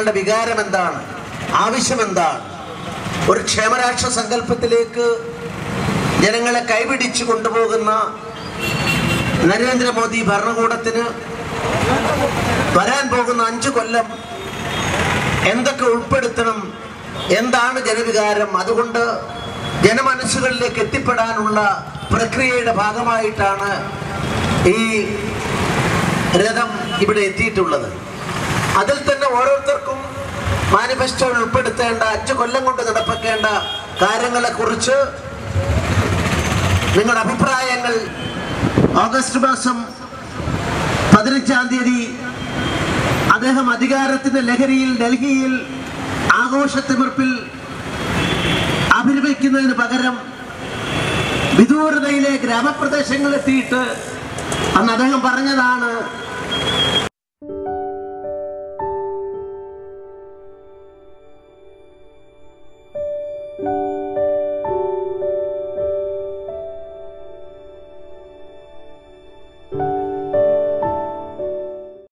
ജനങ്ങളുടെ വികാരം എന്താണ് ആവശ്യം എന്താണ് ഒരു ക്ഷേമരാഷ്ട്ര സങ്കല്പത്തിലേക്ക് ജനങ്ങളെ കൈപിടിച്ചു കൊണ്ടുപോകുന്ന നരേന്ദ്രമോദി ഭരണകൂടത്തിന് വരാൻ പോകുന്ന അഞ്ചു കൊല്ലം എന്തൊക്കെ ഉൾപ്പെടുത്തണം എന്താണ് ജനവികാരം അതുകൊണ്ട് ജനമനസ്സുകളിലേക്ക് എത്തിപ്പെടാനുള്ള പ്രക്രിയയുടെ ഭാഗമായിട്ടാണ് ഈ രഥം ഇവിടെ എത്തിയിട്ടുള്ളത് അതിൽ തന്നെ ഓരോരുത്തർക്കും മാനിഫെസ്റ്റോയിൽ ഉൾപ്പെടുത്തേണ്ട അഞ്ചു കൊല്ലം കൊണ്ട് നടപ്പാക്കേണ്ട കാര്യങ്ങളെ കുറിച്ച് നിങ്ങളുടെ അഭിപ്രായങ്ങൾ ഓഗസ്റ്റ് മാസം പതിനഞ്ചാം തീയതി അദ്ദേഹം അധികാരത്തിന്റെ ലഹരിയിൽ ഡൽഹിയിൽ ആഘോഷത്തിമിർപ്പിൽ അഭിനയിക്കുന്നതിന് പകരം വിദൂരതയിലെ ഗ്രാമപ്രദേശങ്ങളിലെത്തിയിട്ട് അന്ന് അദ്ദേഹം പറഞ്ഞതാണ്